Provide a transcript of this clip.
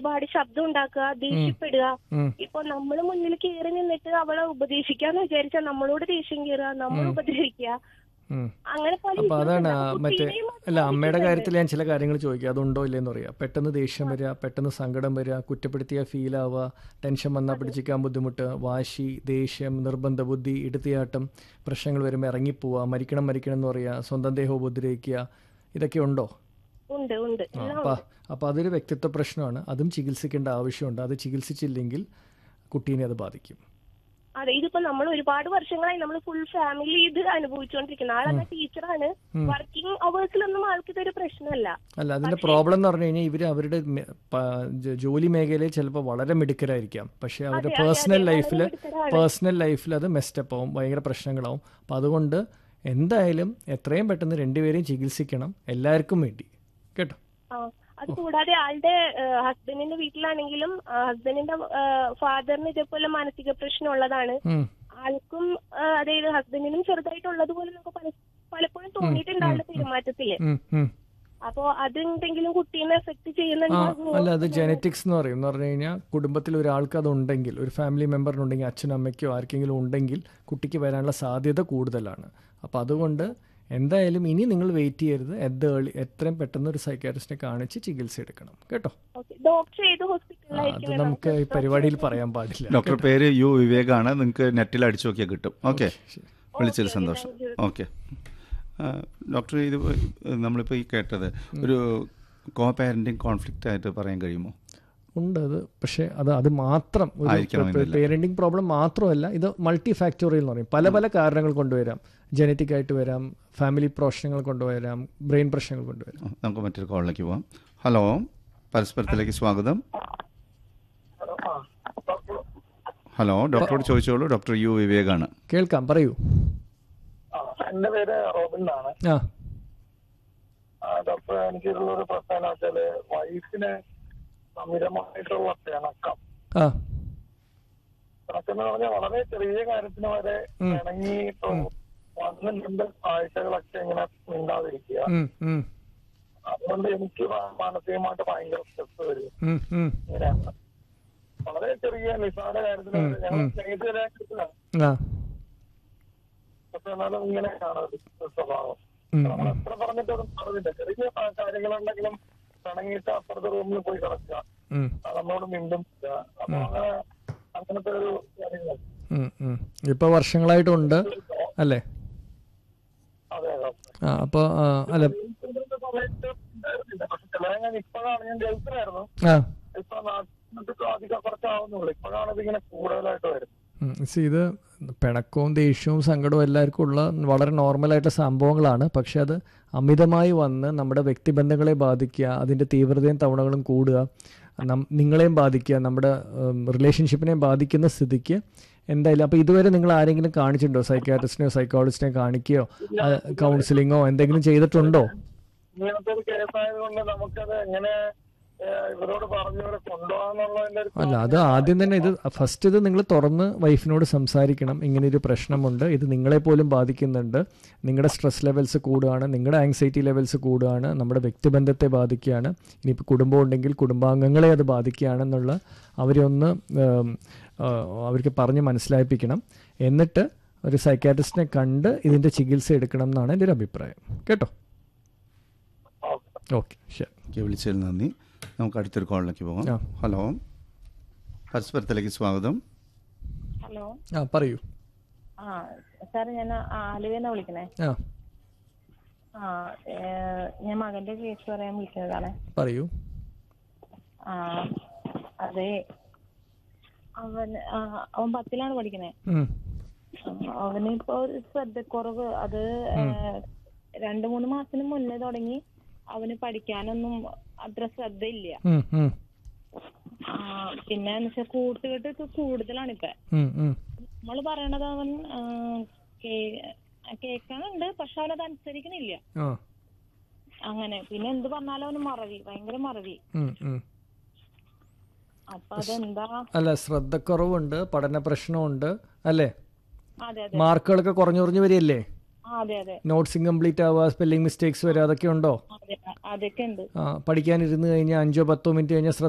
ഒരുപാട് ശബ്ദം ഉണ്ടാക്കുക ദേഷ്യപ്പെടുക ഉം. ഇപ്പൊ നമ്മൾ മുന്നിൽ കയറി നിന്നിട്ട് അവളെ ഉപദേശിക്കാന്ന് വിചാരിച്ചാൽ നമ്മളോട് ദേഷ്യം കയറുക നമ്മൾ ഉപദ്രവിക്കുക ഉം. അങ്ങനെ പല അപ്പൊ issues അതാണ് ഉണ്ട്. ആ അപ്പൊ മറ്റേ കുട്ടീനെയും അല്ല അമ്മയുടെ ബാധിക്കുന്നുണ്ട്. കാര്യത്തിൽ ഞാൻ ചില കാര്യങ്ങൾ ചോദിക്കുക അതുണ്ടോ ഇല്ലെന്ന് അറിയാം പെട്ടെന്ന് ദേഷ്യം വരിക പെട്ടെന്ന് സങ്കടം വരിക കുറ്റപ്പെടുത്തിയ ഫീൽ ആവുക ടെൻഷൻ വന്നാൽ പിടിച്ചിക്കാൻ ബുദ്ധിമുട്ട് വാശി ദേഷ്യം നിർബന്ധ ബുദ്ധി ഇടുത്തിയാട്ടം പ്രശ്നങ്ങൾ വരുമ്പോൾ ഇറങ്ങിപ്പോവുക മരിക്കണം മരിക്കണം എന്ന് പറയുക സ്വന്തം ദേഹം ഉപദ്രവിക്കുക ഇതൊക്കെ ഉണ്ടോ ഉണ്ട് ഉണ്ട് ആ, എല്ലാം അപ്പൊ അപ്പോൾ അതൊരു വ്യക്തിത്വ പ്രശ്നമാണ് അതും ചികിത്സിക്കേണ്ട ആവശ്യമുണ്ട് അത് ചികിത്സിച്ചില്ലെങ്കിൽ കുട്ടീനെ അത് ബാധിക്കും അതെ ഇതിപ്പോ നമ്മൾ ഒരുപാട് വർഷങ്ങളായി നമ്മൾ ഫുൾ ഫാമിലി ഇത് അനുഭവിച്ചുകൊണ്ടിരിക്കുന്നത് ആളെന്ന ടീച്ചറാണ് വർക്കിംഗ് അവേഴ്സിലൊന്നും ആൾക്ക് ഇതൊരു പ്രശ്നമല്ല അല്ല അതിന്റെ പ്രോബ്ലം എന്ന് പറഞ്ഞു കഴിഞ്ഞാൽ ഇവർ അവരുടെ മെ- പ- ജ- ജോലി മേഖലയിൽ ചിലപ്പോൾ വളരെ മിടുക്കരായിരിക്കാം പക്ഷെ അവരുടെ അതെ, പേഴ്സണൽ അതെ, ലൈഫിൽ വളരെ മിടുക്കരാണ്. പേഴ്സണൽ ലൈഫിൽ അത് മെസ്റ്റപ്പ് ആവും ഭയങ്കര പ്രശ്നങ്ങളാവും അപ്പം അതുകൊണ്ട് എന്തായാലും എത്രയും പെട്ടെന്ന് രണ്ടുപേരെയും ചികിത്സിക്കണം എല്ലാവർക്കും വേണ്ടി കേട്ടോ ആ, അത് കൂടാതെ ആളുടെ ഹസ്ബൻഡിന്റെ വീട്ടിലാണെങ്കിലും ഹസ്ബൻഡിന്റെ ഫാദറിന് ഇതേപോലെ മാനസിക പ്രശ്നം ഉള്ളതാണ് ഉം. ആൾക്കും ആ, അതായത് ഹസ്ബൻഡിനും ചെറുതായിട്ടുള്ളത് പോലെ നമുക്ക് പല- പലപ്പോഴും തോന്നിയിട്ടുണ്ട് ആളുടെ പെരുമാറ്റത്തില് ഉം, ഉം. അപ്പോ അതെന്തെങ്കിലും കുട്ടീനെ എഫക്ട് ആ ചെയ്യുന്നുണ്ടാകുമോ അല്ല അത് ജനറ്റിക്സ് എന്ന് പറയും എന്ന് പറഞ്ഞു കഴിഞ്ഞാൽ കുടുംബത്തിൽ ഒരാൾക്ക് അത് ഉണ്ടെങ്കിൽ ഒരു ഫാമിലി മെമ്പറിനുണ്ടെങ്കിൽ അച്ഛനും അമ്മയ്ക്കോ ആർക്കെങ്കിലും ഉണ്ടെങ്കിൽ കുട്ടിക്ക് വരാനുള്ള സാധ്യത കൂടുതലാണ് അപ്പം അതുകൊണ്ട് എന്തായാലും ഇനി നിങ്ങൾ വെയിറ്റ് ചെയ്യരുത് എത് ഏർലി എത്രയും പെട്ടെന്ന് ഒരു സൈക്കാട്രിസ്റ്റിനെ കാണിച്ച് ചികിത്സ എടുക്കണം കേട്ടോ ഡോക്ടർ ഏത് ആ, അത് ഹോസ്പിറ്റലിലായിരിക്കും നമുക്ക് ഈ പരിപാടിയിൽ പറയാൻ പാടില്ല ഡോക്ടർ പേര് യു വിവേകാണ് നിങ്ങൾക്ക് നെറ്റിൽ അടിച്ചു നോക്കിയാൽ കിട്ടും ഓക്കെ വിളിച്ചതിൽ സന്തോഷം ഓക്കെ ഡോക്ടർ ഇത് നമ്മളിപ്പോൾ ഈ കേട്ടത് ഒരു കോ പാരന്റിങ് കോൺഫ്ലിക്റ്റ് ആയിട്ട് പറയാൻ കഴിയുമോ ഉണ്ട് അത് പക്ഷേ അത് അത് മാത്രം ഒരു ആയിരിക്കണമെന്നില്ല. പേരന്റിങ് പ്രോബ്ലം മാത്രമല്ല ഇത് മൾട്ടി ഫാക്ടോറിയൽ എന്ന് പറയും പല പല കാരണങ്ങൾ കൊണ്ടുവരാം ജനറ്റിക് ആയിട്ട് വരാം ഫാമിലി പ്രശ്നങ്ങൾ കൊണ്ടുവരാം ബ്രെയിൻ പ്രശ്നങ്ങൾ കൊണ്ടുവരാം ആ, നമുക്ക് മറ്റൊരു കോളിലേക്ക് പോവാം ഹലോ പരസ്പരത്തിലേക്ക് സ്വാഗതം ഹലോ ഡോക്ടറോട് ചോദിച്ചോളൂ ഡോക്ടർ യു വിവേകാണ് കേൾക്കാം പറയൂ ആ, എന്റെ പേര് റോബിൻ എന്നാണ് ആ ആ, ഡോക്ടർ എനിക്കുള്ള ഒരു പ്രശ്നം എന്ന് വെച്ചാല് വൈഫിന് അമിതമായിട്ടുള്ള പിണക്കം ആ പിണക്കം എന്ന് പറഞ്ഞാൽ വളരെ ചെറിയ കാര്യത്തിന് വരെ ഉം. പിണങ്ങി ഇപ്പൊ ഒന്നും രണ്ട് ആഴ്ചകളൊക്കെ ഇങ്ങനെ മിണ്ടാതിരിക്കുക ഉം, ഉം, അതുകൊണ്ട് എനിക്ക് മാ- മാനസികമായിട്ട് ഭയങ്കര സ്ട്രെസ് വരും ഉം, ഉം. ഇങ്ങനെയാണ് വളരെ ചെറിയ നിസ്സാര കാര്യത്തിന് വരെ ഞങ്ങൾ സ്നേഹിതരായിട്ടില്ല ആ പക്ഷെ എന്നാലും ഇങ്ങനെയാണ് ഒരു സ്വഭാവം ഉം, നമ്മൾ എത്ര പറഞ്ഞിട്ടൊന്നും പറഞ്ഞില്ല ചെറിയ കാ- കാര്യങ്ങളുണ്ടെങ്കിലും പിണങ്ങിയിട്ട് അപ്പുറത്തെ റൂമിൽ പോയി കിടക്കുക ഉം, ആ, നമ്മളോട് മിണ്ടും ഇല്ല. അപ്പൊ അങ്ങനെ അങ്ങനത്തെ ഒരു കാര്യങ്ങൾ ഉം, ഉം. ഇപ്പൊ വർഷങ്ങളായിട്ടുണ്ട് അല്ലേ അതെ അതെ ആ അപ്പോൾ അല്ല ഇതിന്റെ സമയത്ത് ഉണ്ടായിരുന്നില്ല. പക്ഷെ ചില ഞാൻ ഇപ്പോഴാണ് ഞാൻ ഗൾഫിലായിരുന്നു ആ ഇപ്പൊ നാട്ടിൽ അധികം കുറച്ചാവുന്നുള്ളൂ ഇപ്പോഴാണ് ഇതിങ്ങനെ കൂടുതലായിട്ട് വരുന്നത് ഉം. See, ഇത് പിണക്കവും ദേഷ്യവും സങ്കടവും എല്ലാവർക്കും ഉള്ള വളരെ നോർമലായിട്ടുള്ള സംഭവങ്ങളാണ് പക്ഷെ അത് അമിതമായി വന്ന് നമ്മുടെ വ്യക്തിബന്ധങ്ങളെ ബാധിക്കുക അതിൻ്റെ തീവ്രതയും തവണകളും കൂടുക നം- നിങ്ങളെയും ബാധിക്കുക നമ്മുടെ റിലേഷൻഷിപ്പിനെയും ബാധിക്കുന്ന സ്ഥിതിക്ക് എന്തായാലും അപ്പോൾ ഇതുവരെ നിങ്ങൾ ആരെങ്കിലും കാണിച്ചിട്ടുണ്ടോ സൈക്കാട്രിസ്റ്റിനെയോ സൈക്കോളജിസ്റ്റിനെയോ കാണിക്കുകയോ കൗൺസിലിങ്ങോ എന്തെങ്കിലും ചെയ്തിട്ടുണ്ടോ ഇങ്ങനത്തെ ഒരു കേസായതുകൊണ്ട് നമുക്കത് എങ്ങനെ ഏഹ്, ഇവരോട് പറഞ്ഞു ഇവരെ കൊണ്ടുപോകാന്നുള്ളതിന്റെ ഒരു അല്ല അത് ആദ്യം തന്നെ ഇത് ഫസ്റ്റ് ഇത് നിങ്ങൾ തുറന്ന് വൈഫിനോട് സംസാരിക്കണം ഇങ്ങനെ ഒരു പ്രശ്നമുണ്ട് ഇത് നിങ്ങളെ പോലും ബാധിക്കുന്നുണ്ട് നിങ്ങളുടെ സ്ട്രെസ് ലെവൽസ് കൂടുകയാണ് നിങ്ങളുടെ ആങ്സൈറ്റി ലെവൽസ് കൂടുകയാണ് നമ്മുടെ വ്യക്തിബന്ധത്തെ ബാധിക്കുകയാണ് ഇനിയിപ്പോൾ കുടുംബം ഉണ്ടെങ്കിൽ കുടുംബാംഗങ്ങളെ അത് ബാധിക്കുകയാണെന്നുള്ള അവരെ ഒന്ന് ഉം, ആ, അവർക്ക് പറഞ്ഞ് മനസ്സിലായിപ്പിക്കണം എന്നിട്ട് ഒരു സൈക്കാട്രിസ്റ്റിനെ കണ്ട് ഇതിൻ്റെ ചികിത്സ എടുക്കണം എന്നാണ് എൻ്റെ ഒരു അഭിപ്രായം കേട്ടോ ഓക്കെ ശരി ഓക്കെ വിളിച്ചതിൽ നന്ദി നമുക്ക് അടുത്തൊരു കോളിലേക്ക് പോകാം ആ. ഹലോ പരസ്പരത്തിലേക്ക് സ്വാഗതം ഹലോ ആ പറയൂ ആ സാർ ഞാൻ ആലുവെന്നാ വിളിക്കണേ ആ ആ ഏ, ഞാൻ മകന്റെ കേസ് പറയാൻ വിളിക്കുന്നതാണ് പറയൂ ആ അതെ അവൻ ആ, അവൻ പത്തിലാണ് പഠിക്കണേ ഉം. അവന് ഇപ്പൊ ഒരു ശ്രദ്ധക്കുറവ് അത് ഏ, രണ്ട് മൂന്ന് മാസത്തിന് മുന്നേ തുടങ്ങി അവന് പഠിക്കാനൊന്നും അത്ര ശ്രദ്ധയില്ല ഉം, ഉം, ആ, പിന്നെ എന്ന് വെച്ചാൽ കൂട്ടുകെട്ടൊക്കെ കൂടുതലാണ് ഇപ്പൊ ഉം, ഉം. നമ്മള് പറയണത് അവൻ ആ, കേ- കേൾക്കാനുണ്ട് പക്ഷെ അവനത് അനുസരിക്കണില്ല ആ അങ്ങനെ പിന്നെ എന്ത് പറഞ്ഞാലും അവന് മറവി ഭയങ്കര മറവി ഉം, ഉം. അപ്പൊ അതെന്താ അല്ല ശ്രദ്ധക്കുറവുണ്ട് പഠന പ്രശ്നമുണ്ട് അല്ലേ അതെ അതെ മാർക്കുകളൊക്കെ കുറഞ്ഞു കുറഞ്ഞു വരികയല്ലേ ആ, അതെ അതെ നോട്ട്സ് ഇൻകംപ്ലീറ്റ് ആവുക സ്പെല്ലിംഗ് മിസ്റ്റേക്സ് വരിക അതൊക്കെ ഉണ്ടോ അതെ അതൊക്കെ ഉണ്ട് ആ പഠിക്കാനിരുന്ന് കഴിഞ്ഞാൽ അഞ്ചോ പത്തോ മിനിറ്റ് കഴിഞ്ഞാൽ